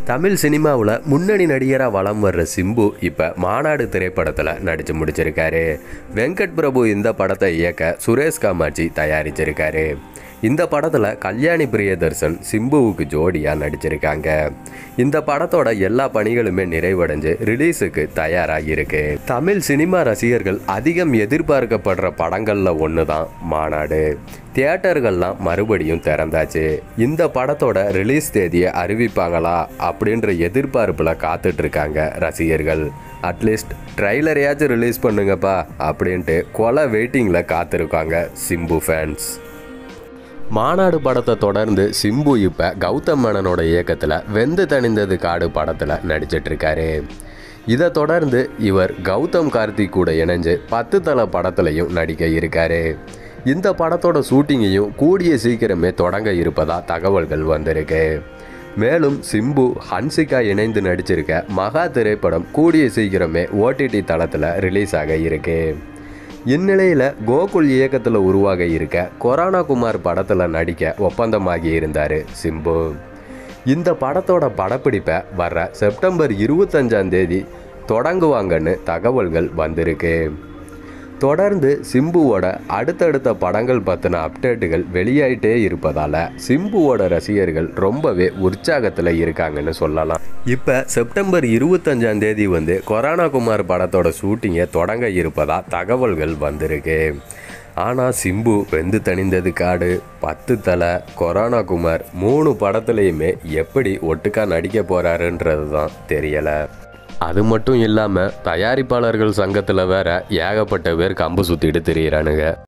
தமிழ் சினிமாவில் முன்னணி நடிகராக வலம் வர்ற சிம்பு இப்போ மாநாடு திரைப்படத்தில் நடித்து முடிச்சிருக்காரு வெங்கட் பிரபு இந்த படத்தை இயக்க சுரேஷ் காமாட்சி தயாரிச்சிருக்காரு இந்த படத்தில் கல்யாணி பிரியதர்சன் சிம்புவுக்கு ஜோடியாக நடிச்சிருக்காங்க இந்த படத்தோட எல்லா பணிகளுமே நிறைவடைஞ்சு ரிலீஸுக்கு தயாராகி இருக்கு தமிழ் சினிமா ரசிகர்கள் அதிகம் எதிர்பார்க்கப்படுற படங்களில் ஒன்று தான் மாநாடு தியேட்டர்கள்லாம் மறுபடியும் திறந்தாச்சு இந்த படத்தோட ரிலீஸ் தேதியை அறிவிப்பாங்களா அப்படின்ற எதிர்பார்ப்பில் காத்துட்டு இருக்காங்க ரசிகர்கள் அட்லீஸ்ட் ட்ரைலரையாச்சும் ரிலீஸ் பண்ணுங்கப்பா அப்படின்ட்டு கொலை வெயிட்டிங்கில் காத்திருக்காங்க சிம்பு ஃபேன்ஸ் மாநாடு படத்தை தொடர்ந்து சிம்பு இப்போ கௌதம் மேனனோட இயக்கத்தில் வெந்து தணிந்தது காடு படத்தில் நடிச்சிட்டு இருக்காரு இதை தொடர்ந்து இவர் கௌதம் கார்த்திக் கூட இணைஞ்சு பத்து தலை படத்துலையும் நடிக்க இருக்காரு இந்த படத்தோட ஷூட்டிங்கையும் கூடிய சீக்கிரமே தொடங்க இருப்பதா தகவல்கள் வந்திருக்கு மேலும் சிம்பு ஹன்சிகா இணைந்து நடிச்சிருக்க மகா திரைப்படம் கூடிய சீக்கிரமே ஓடிடி தளத்தில் ரிலீஸ் ஆக இருக்கு இந்நிலையில் கோகுல் இயக்கத்தில் உருவாக இருக்க கொரோனா குமார் படத்தில் நடிக்க ஒப்பந்தமாகி இருந்தார் சிம்பு இந்த படத்தோட படப்பிடிப்பை வர்ற செப்டம்பர் இருபத்தஞ்சாம் தேதி தொடங்குவாங்கன்னு தகவல்கள் வந்திருக்கு தொடர்ந்து சிம்புவோட அடுத்தடுத்த படங்கள் பற்றின அப்டேட்டுகள் வெளியாயிட்டே இருப்பதால் சிம்புவோட ரசிகர்கள் ரொம்பவே உற்சாகத்தில் இருக்காங்கன்னு சொல்லலாம் இப்போ செப்டம்பர் இருபத்தஞ்சாம் தேதி வந்து கொரோனா குமார் படத்தோட ஷூட்டிங்கை தொடங்க இருப்பதா தகவல்கள் வந்திருக்கு ஆனால் சிம்பு வெந்து தணிந்தது காடு பத்து தலை கொரோனா குமார் மூணு படத்துலையுமே எப்படி ஒட்டுக்கா நடிக்க போகிறாருன்றது தான் தெரியலை அது மட்டும் இல்லாமல் தயாரிப்பாளர்கள் சங்கத்தில் வேற ஏகப்பட்ட பேர் கம்பு சுற்றிட்டு திரியிறானுங்க